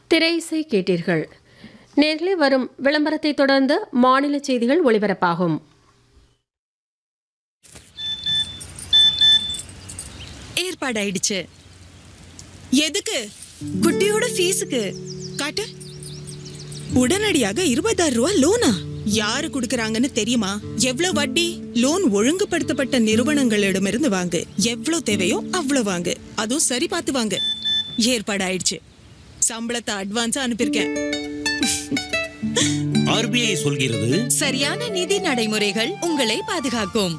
திரை இசை கேட்டீர்கள் நேர்களே வரும் விளம்பரத்தை தொடர்ந்து மாநில செய்திகள் ஒளிபரப்பாகும் ஏற்பாடாயிடுச்சு எதுக்கு குட்டியோட ஃபீஸுக்கு காட்டு உடனடியாக இருபதாயிரம் ரூபாய் லோனா யாரு குடுக்கறாங்கன்னு தெரியுமா எவ்வளவு வட்டி லோன் ஒழுங்குபடுத்தப்பட்ட நிறுவனங்களிடமிருந்து வாங்கு எவ்வளவு தேவையோ அவ்வளவு வாங்கு அதுவும் சரி பார்த்து வாங்கு ஏற்பாடாயிடுச்சு சம்பளத்தை அட்வான்ஸா அனுப்பியிருக்கேன் ஆர்பிஐ சொல்கிறது சரியான நிதி நடைமுறைகள் உங்களை பாதுகாக்கும்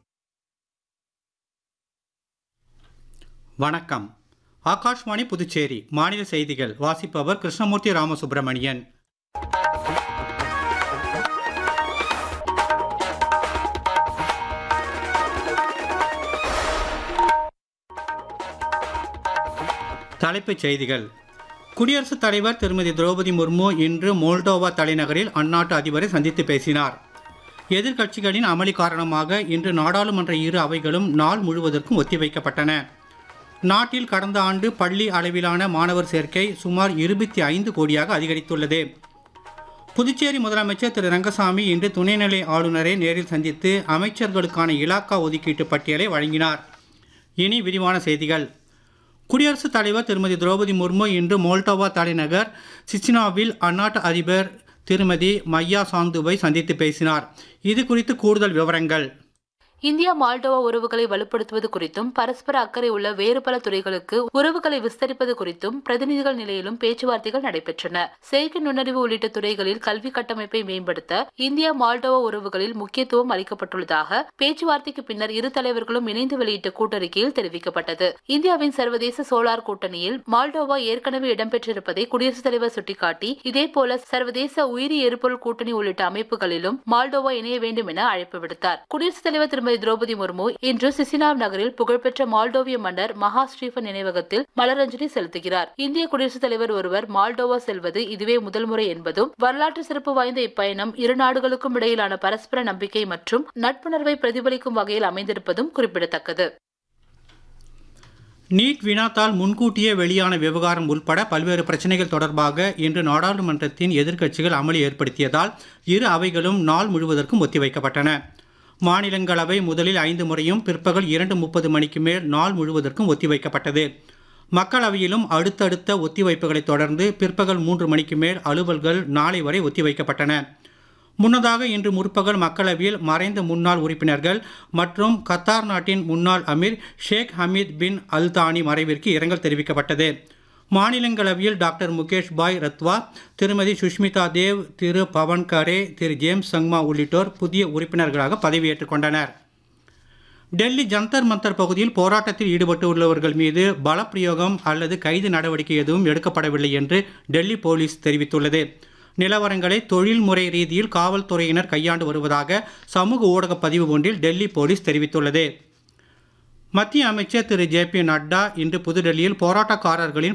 வணக்கம் ஆகாஷ்வாணி புதுச்சேரி மாநில செய்திகள் வாசிப்பவர் கிருஷ்ணமூர்த்தி ராமசுப்பிரமணியன் தலைப்புச் செய்திகள் குடியரசுத் தலைவர் திருமதி திரௌபதி முர்மு இன்று மோல்டோவா தலைநகரில் அந்நாட்டு அதிபரை சந்தித்து பேசினார் எதிர்க்கட்சிகளின் அமளி காரணமாக இன்று நாடாளுமன்ற இரு அவைகளும் நாள் முழுவதற்கும் ஒத்திவைக்கப்பட்டன நாட்டில் கடந்த ஆண்டு பள்ளி அளவிலான மாணவர் சேர்க்கை சுமார் இருபத்தி ஐந்து கோடியாக அதிகரித்துள்ளது புதுச்சேரி முதலமைச்சர் திரு ரங்கசாமி இன்று துணைநிலை ஆளுநரை நேரில் சந்தித்து அமைச்சர்களுக்கான இலாக்கா ஒதுக்கீட்டு பட்டியலை வழங்கினார் இனி விரிவான செய்திகள் குடியரசுத் தலைவர் திருமதி திரௌபதி முர்மு இன்று மோல்டோவா தலைநகர் சிச்சினாவில் அந்நாட்டு அதிபர் திருமதி மையா சாந்துவை சந்தித்து பேசினார் இது குறித்து கூடுதல் விவரங்கள் இந்தியா மால்டோவா உறவுகளை வலுப்படுத்துவது குறித்தும் பரஸ்பர அக்கறை உள்ள வேறு பல துறைகளுக்கு உறவுகளை விஸ்தரிப்பது குறித்தும் பிரதிநிதிகள் நிலையிலும் பேச்சுவார்த்தைகள் நடைபெற்றன செயற்கை நுண்ணறிவு உள்ளிட்ட துறைகளில் கல்வி கட்டமைப்பை மேம்படுத்த இந்தியா மால்டோவா உறவுகளில் முக்கியத்துவம் அளிக்கப்பட்டுள்ளதாக பேச்சுவார்த்தைக்கு பின்னர் இரு தலைவர்களும் இணைந்து வெளியிட்ட கூட்டறிக்கையில் தெரிவிக்கப்பட்டது இந்தியாவின் சர்வதேச சோலார் கூட்டணியில் மால்டோவா ஏற்கனவே இடம்பெற்றிருப்பதை குடியரசுத் தலைவர் சுட்டிக்காட்டி இதேபோல சர்வதேச உயிரி எரிபொருள் கூட்டணி உள்ளிட்ட அமைப்புகளிலும் மால்டோவா இணைய வேண்டும் என அழைப்பு விடுத்தார் குடியரசுத் தலைவர் திருமதி திரௌபதி முர்மு இன்று சிசினாவ் நகரில் புகழ்பெற்ற மால்டோவிய மன்னர் மகா ஸ்டீஃபன் நினைவகத்தில் மலரஞ்சலி செலுத்துகிறார் இந்திய குடியரசுத் தலைவர் ஒருவர் மால்டோவா செல்வது இதுவே முதல் முறை என்பதும் வரலாற்று சிறப்பு வாய்ந்த இப்பயணம் இரு நாடுகளுக்கும் இடையிலான பரஸ்பர நம்பிக்கை மற்றும் நட்புணர்வை பிரதிபலிக்கும் வகையில் அமைந்திருப்பதும் குறிப்பிடத்தக்கது நீட் வினாத்தால் முன்கூட்டியே வெளியான விவகாரம் உள்பட பல்வேறு பிரச்சனைகள் தொடர்பாக இன்று நாடாளுமன்றத்தின் எதிர்க்கட்சிகள் அமளி ஏற்படுத்தியதால் இரு அவைகளும் நாள் முழுவதற்கும் ஒத்திவைக்கப்பட்டன மாநிலங்களவை முதலில் ஐந்து முறையும் பிற்பகல் இரண்டு முப்பது மணிக்கு மேல் நாள் முழுவதற்கும் ஒத்திவைக்கப்பட்டது மக்களவையிலும் அடுத்தடுத்த ஒத்திவைப்புகளைத் தொடர்ந்து பிற்பகல் மூன்று மணிக்கு மேல் அலுவல்கள் நாளை வரை ஒத்திவைக்கப்பட்டன முன்னதாக இன்று முற்பகல் மக்களவையில் மறைந்த முன்னாள் உறுப்பினர்கள் மற்றும் கத்தார் நாட்டின் முன்னாள் அமீர் ஷேக் ஹமீத் பின் அல்தானி மறைவிற்கு இரங்கல் தெரிவிக்கப்பட்டது மாநிலங்களவையில் டாக்டர் முகேஷ் பாய் ரத்வா திருமதி சுஷ்மிதா தேவ் திரு பவன் கரே திரு ஜேம்ஸ் சங்மா உள்ளிட்டோர் புதிய உறுப்பினர்களாக பதவியேற்றுக் கொண்டனர் டெல்லி ஜந்தர் மந்தர் பகுதியில் போராட்டத்தில் ஈடுபட்டு உள்ளவர்கள் மீது பலப்பிரயோகம் அல்லது கைது நடவடிக்கை எதுவும் எடுக்கப்படவில்லை என்று டெல்லி போலீஸ் தெரிவித்துள்ளது நிலவரங்களை தொழில்முறை ரீதியில் காவல்துறையினர் கையாண்டு வருவதாக சமூக ஊடக பதிவு ஒன்றில் டெல்லி போலீஸ் தெரிவித்துள்ளது மத்திய அமைச்சர் திரு ஜே பி நட்டா இன்று புதுடெல்லியில் போராட்டக்காரர்களின்